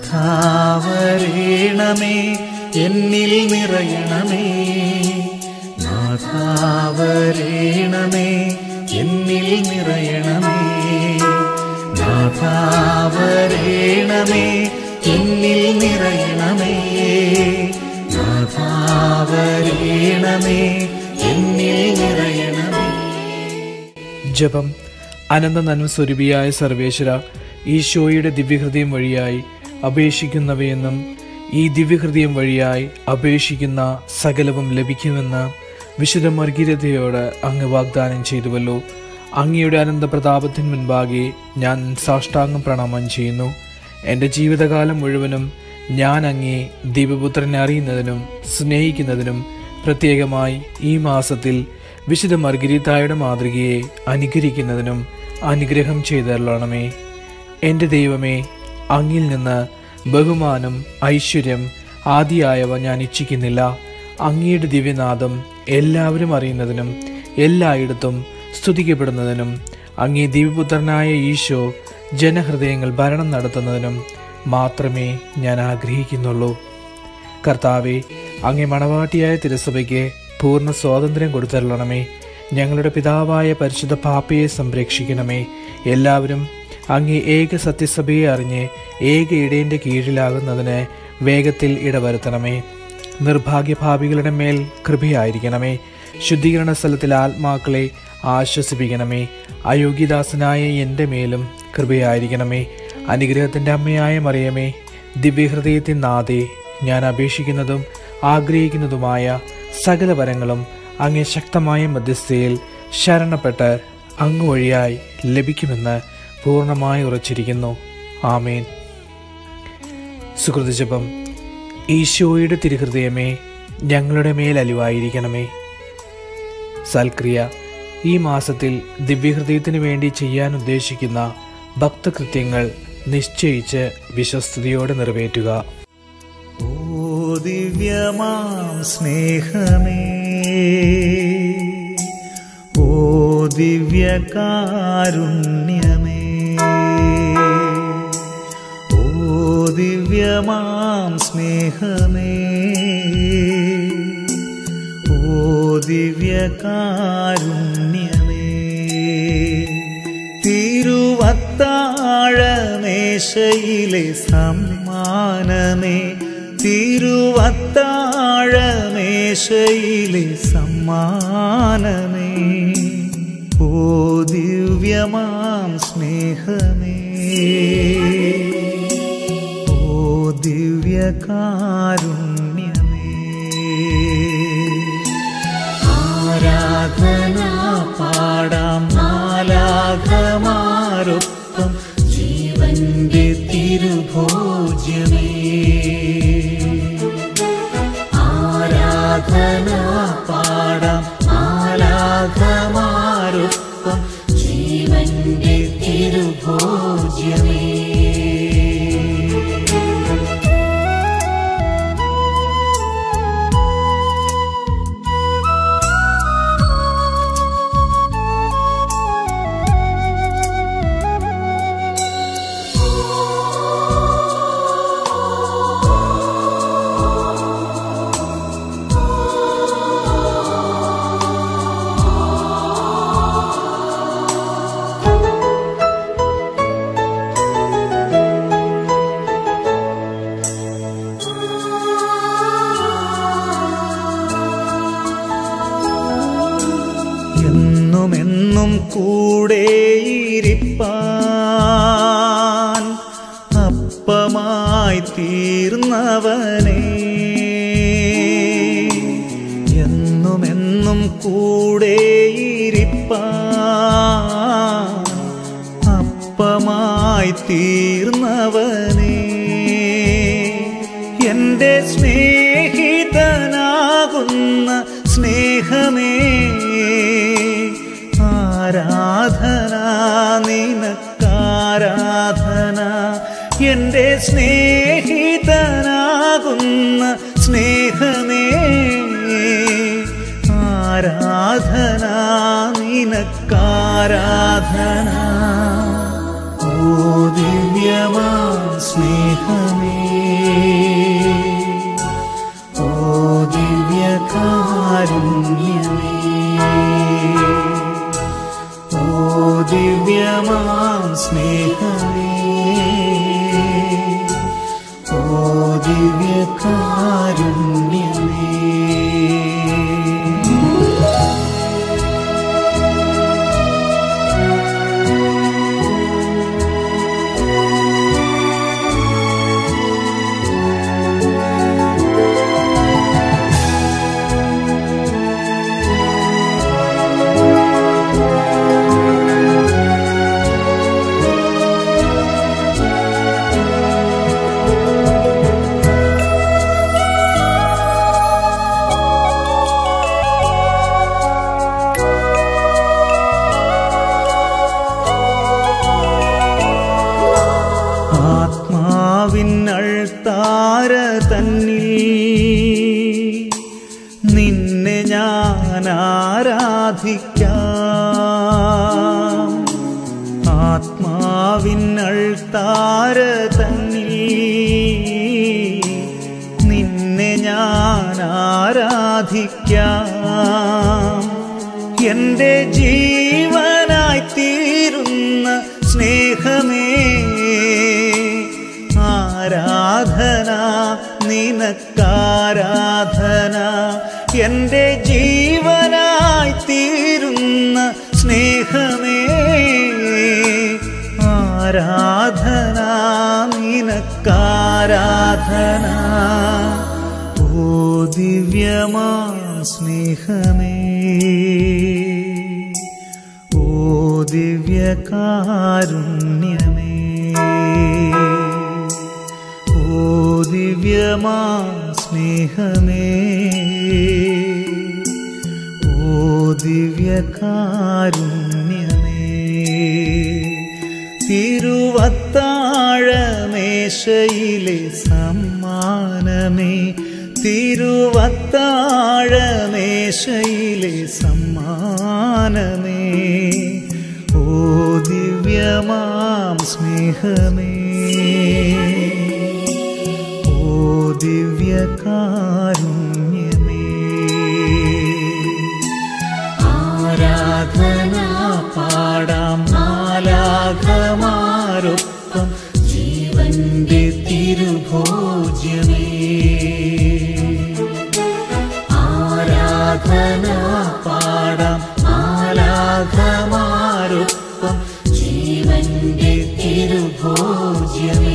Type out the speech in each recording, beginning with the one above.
നാഥാവരേണമേ എന്നിൽ നിറയണമേ നാഥാവരേണമേ എന്നിൽ നിറയണമേ നാഥാവരേണമേ എന്നിൽ നിറയണമേ നാഥാവരേണമേ എന്നിൽ നിറയണമേ ജപം അനന്ത നന്മ സ്വരൂപിയായ സർവേശ്വര ഈശോയുടെ ദിവ്യഹൃദയം വഴിയായി അപേക്ഷിക്കുന്നവയെന്നും ഈ ദിവ്യഹൃദയം വഴിയായി അപേക്ഷിക്കുന്ന സകലവും ലഭിക്കുമെന്ന് വിശുദ്ധ മർഗീരതയോട് അങ്ങ് വാഗ്ദാനം ചെയ്തുവല്ലോ അങ്ങയുടെ അനന്ത പ്രതാപത്തിന് മുൻപാകെ ഞാൻ സാഷ്ടാംഗം പ്രണാമം ചെയ്യുന്നു എൻ്റെ ജീവിതകാലം മുഴുവനും ഞാൻ അങ്ങേ ദീപപുത്രനെ അറിയുന്നതിനും സ്നേഹിക്കുന്നതിനും പ്രത്യേകമായി ഈ മാസത്തിൽ വിശുദ്ധ മർഗരീതായുടെ മാതൃകയെ അനുകരിക്കുന്നതിനും അനുഗ്രഹം ചെയ്തരളണമേ എൻ്റെ ദൈവമേ അങ്ങിൽ നിന്ന് ബഹുമാനം ഐശ്വര്യം ആദിയായവ ഞാൻ ഇച്ഛിക്കുന്നില്ല അങ്ങയുടെ ദിവ്യനാദം എല്ലാവരും അറിയുന്നതിനും എല്ലായിടത്തും സ്തുതിക്കപ്പെടുന്നതിനും അങ്ങേ ദിവ്യപുത്രനായ ഈശോ ജനഹൃദയങ്ങൾ ഭരണം നടത്തുന്നതിനും മാത്രമേ ഞാൻ ആഗ്രഹിക്കുന്നുള്ളൂ കർത്താവെ അങ്ങേ മണവാട്ടിയായ തിരുസഭയ്ക്ക് പൂർണ്ണ സ്വാതന്ത്ര്യം കൊടുത്തരളണമേ ഞങ്ങളുടെ പിതാവായ പരിശുദ്ധ പാപ്പയെ സംരക്ഷിക്കണമേ എല്ലാവരും അങ്ങേ ഏക സത്യസഭയെ അറിഞ്ഞ് ഏക ഇടയന്റെ കീഴിലാകുന്നതിന് വേഗത്തിൽ ഇടവരുത്തണമേ നിർഭാഗ്യഭാവികളുടെ മേൽ കൃപയായിരിക്കണമേ ശുദ്ധീകരണ സ്ഥലത്തിലെ ആത്മാക്കളെ ആശ്വസിപ്പിക്കണമേ അയോഗ്യദാസനായ എൻ്റെ മേലും കൃപയായിരിക്കണമേ അനുഗ്രഹത്തിൻ്റെ അമ്മയായ മറിയമേ ദിവ്യഹൃദയത്തിൻ നാഥേ ഞാൻ അപേക്ഷിക്കുന്നതും ആഗ്രഹിക്കുന്നതുമായ സകല വരങ്ങളും അങ്ങേ ശക്തമായ മധ്യസ്ഥയിൽ ശരണപ്പെട്ട് അങ്ങ് വഴിയായി ലഭിക്കുമെന്ന് പൂർണ്ണമായി ഉറച്ചിരിക്കുന്നു ആമേൻ സുഹൃതജപം ഈശോയുടെ തിരുഹൃദയമേ ഞങ്ങളുടെ മേൽ അലിവായിരിക്കണമേ സൽക്രിയ ഈ മാസത്തിൽ ദിവ്യഹൃദയത്തിന് വേണ്ടി ചെയ്യാൻ ഉദ്ദേശിക്കുന്ന ഭക്തകൃത്യങ്ങൾ നിശ്ചയിച്ച് വിശ്വസ്തയോടെ നിറവേറ്റുക ഓ ദിവ്യമാം സ്നേഹമേ ഓ ദിവ്യകാരുണ്യമേ ഓ ദിവ്യമാം സ്നേഹമേ ഓ ദിവ്യകാരുണ്യമേ തിരുവത്താഴമേശയിലെ സമ്മാനമേ തിരുവത്താഴമേശയിലെ സമ്മാനമേ ഓ ദിവ്യമാം സ്നേഹമേ ഓ ദിവ്യകാരുണ്യമേ ആരാധന പാടാം മാലാഘമാരൊപ്പം ജീവന്റെ തിരുഭോജ്യമേ ആരാധന പാടാം മാലാഘമാരൊപ്പം ജീവന്റെ തിരുഭോജ്യമേ എന്നുമെന്നും കൂടെയിരിപ്പാൻ അപ്പമായി തീർന്നവനെ എന്നുമെന്നും കൂടെയിരിപ്പാൻ അപ്പമായി തീർന്നവനെ എൻ്റെ സ്നേഹിതനാകുന്ന സ്നേഹമേ ആരാധന നിനക്കാരാധന എൻ്റെ സ്നേഹിതനാകുന്ന സ്നേഹമേ ആരാധന നിനക്കാരാധന ഓ ദിവ്യമാ സ്നേഹമേ ഓ ദിവ്യകാരുണ്യമേ ഓ ദിവ്യമാം സ്നേഹമേ ഓ ദിവ്യകാരുണ്യമേ ആത്മാവിനൾത്താര തന്നിൽ നിന്നെ ഞാൻ ആരാധിക്കാം ആത്മാവിനൾത്താര തന്നിൽ നിന്നെ ഞാൻ ആരാധിക്കാം എൻ്റെ ജീവനായി തീരുന്ന സ്നേഹമേ ആരാധന നിനക്കാരാധന എൻ്റെ ജീവനായി തീരുന്ന സ്നേഹമേ ആരാധന നിനക്കാരാധന ഓ ദിവ്യമാ സ്നേഹമേ ഓ ദിവ്യകാരുണ്യമേ ഓ ദിവ്യമാ സ്നേഹമേ ഓ ദിവ്യകാരുണ്യമേ തിരുവത്താഴമേശയിലെ സമ്മാനമേ തിരുവത്താഴമേശയിലെ സമ്മാനമേ ഓ ദിവ്യമാം സ്നേഹമേ ഓ ദിവ്യകാരുണ്യമേ ആരാധന പാടാം മാലാഘമാരൊപ്പം ജീവന്റെ തിരുഭോജ്യമേ ആരാധന പാടാം മാലാഘമാരൊപ്പം ജീവന്റെ തിരുഭോജ്യമേ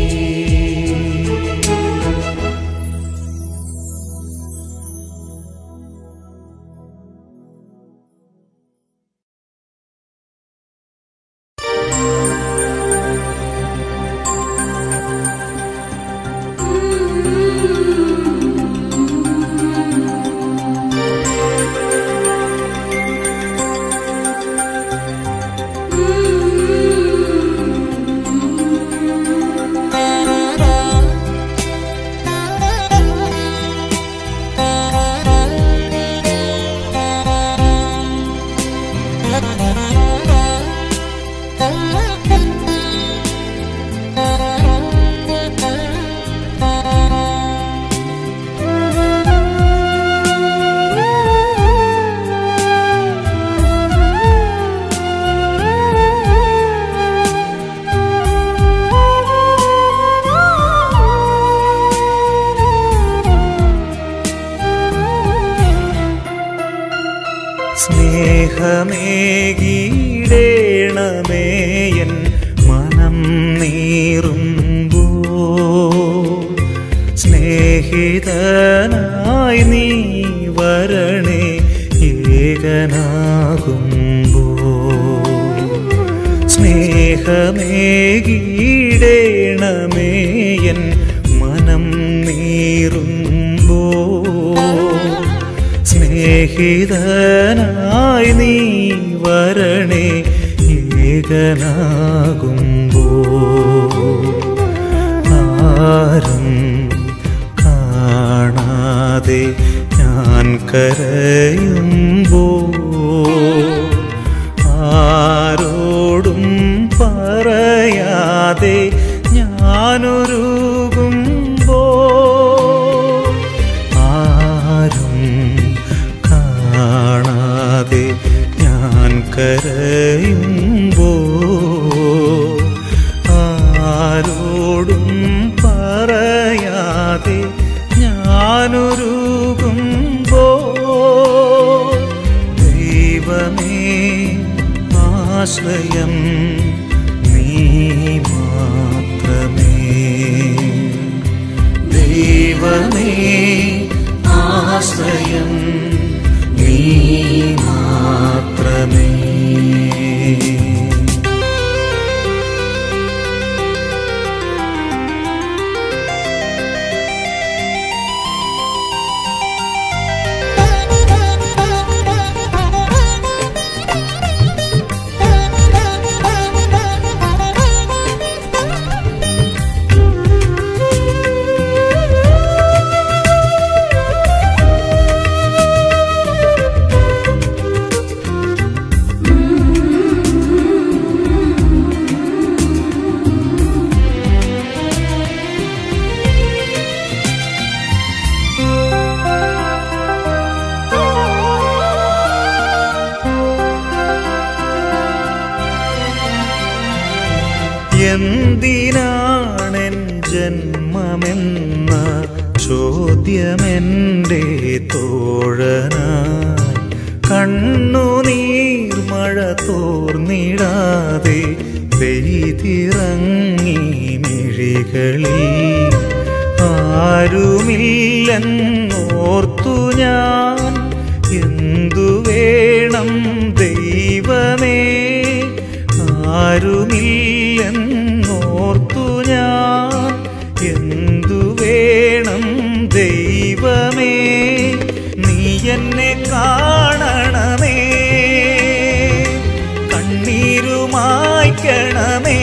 സ്നേഹമേകീടേണമേയൻ മനം നീറുമ്പോ സ്നേഹിതനായി നീ വരണേ ഏകനാകുമ്പോ സ്നേഹമേകീടേണമേയൻ മനം നീറുമ്പോ സ്നേഹിതനായി നീ വരണേ ഏകനാകുമ്പോ ആരും കാണാതെ ഞാൻ കരയുമ്പോ ആരോടും പറയാതെ കാണാതെ ഞാൻ കരയുമ്പോ ആരോടും പറയാതെ ഞാനൊരുകുമ്പോ ദൈവമേ ആശ്രയം നീ മാത്രമേ ദൈവമേ ആശ്രയം നീ മാത്രമേ എന്തിനാണെൻ ജന്മമെന്ന ചോദ്യമെൻ്റെ തോഴനായി കണ്ണുനീർ മഴ തോർന്നിടാതെ പെയ്തിറങ്ങി മിഴികളിൽ ആരുമില്ലെന്നോർത്തു ഞാൻ എന്തു വേണം ദൈവമേ ആരുമില്ലെന്നോർത്തു ഞാൻ എന്തു വേണം ദൈവമേ നീ എന്നെ കാണണമേ കണ്ണീരുമായ്ക്കണമേ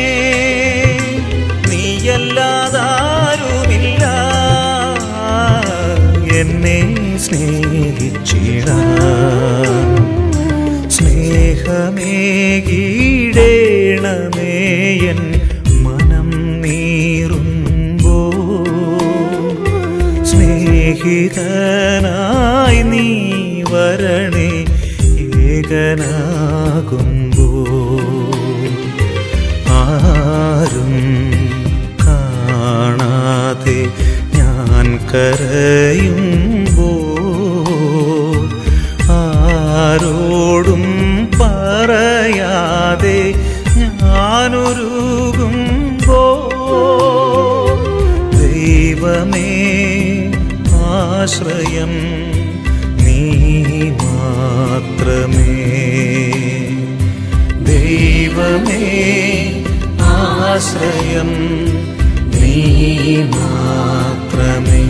നീയല്ലാതാരുമില്ല എന്നെ സ്നേഹിച്ചിടാൻ സ്നേഹമേകീടേണമേ എൻ മനം നീറുമ്പോ സ്നേഹിതനായി നീ വരണേ ഏകനാകുമ്പോ ആരും കാണാതെ ഞാൻ കരയുമ്പോ ആരോടും പറയാതെ ഞാനൊരുകുമ്പോ ദൈവമേ ആശ്രയം നീ മാത്രമേ ദൈവമേ ആശ്രയം നീ മാത്രമേ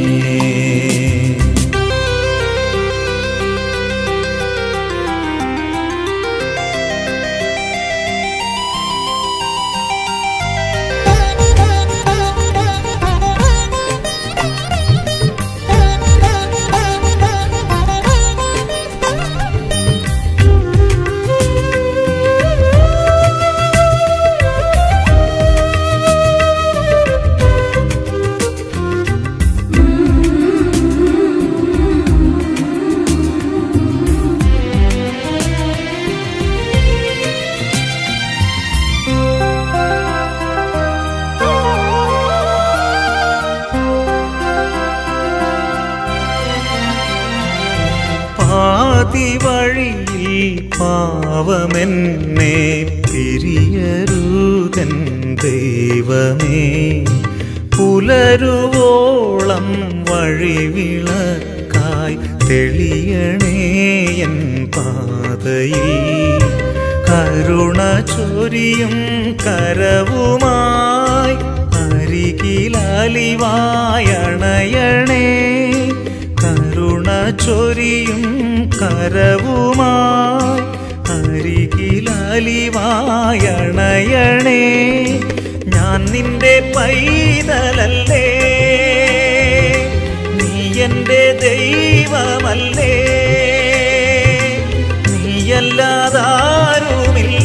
പാതി വഴിയിൽ പാവമെന്നെ പിരിയരുതൻ ദൈവമേ പുലരുവോളം വഴിവിളക്കായി തെളിയണേ എൻ പാതയിൽ കരുണ ചൊരിയും കരവുമായി അരികിലലിവായണയണേ കരുണ ചൊരിയും കരവുമായി അരികിലലിവായണയണേ ഞാൻ നിന്റെ പൈതലല്ലേ നീ എന്റെ ദൈവമല്ലേ നീയല്ലാതാരുമില്ല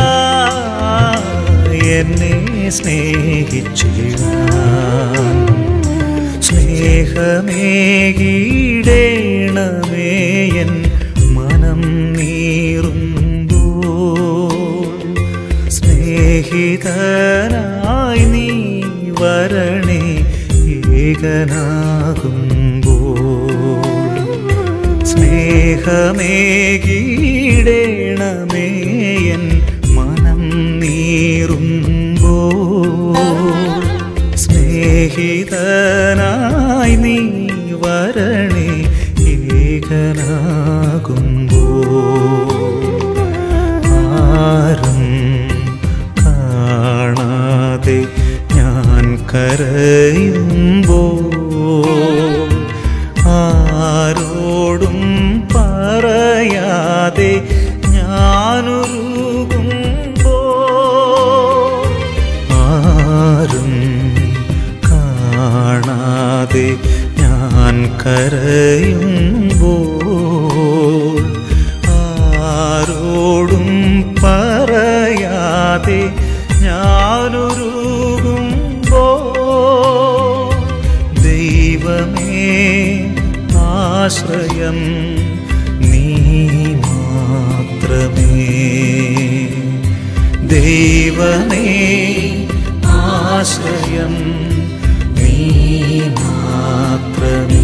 എന്നെ സ്നേഹിച്ചിടാൻ സ്നേഹമേകീടേണമേ എൻ മനം സ്നേഹിതനായി നീ വരണേ ഏകനാകുമ്പോൾ സ്നേഹമേകീടേണമേ എൻ മനം നീറുമ്പോൾ സ്നേഹിതനായി നീ വരണേ ഏകനാകുമ്പോൾ ആരും കാണാതെ ഞാൻ കരയുമ്പോൾ ആരോടും പറയാതെ ഞാനൊരുകുമ്പോൾ ആരും കാണാതെ ഞാൻ കരയുമ്പോൾ ആരോടും പറയാതെ ഞാനൊരുകുമ്പോൾ ദൈവമേ ആശ്രയം നീ മാത്രമേ ദൈവമേ ആശ്രയം നീ മാത്രമേ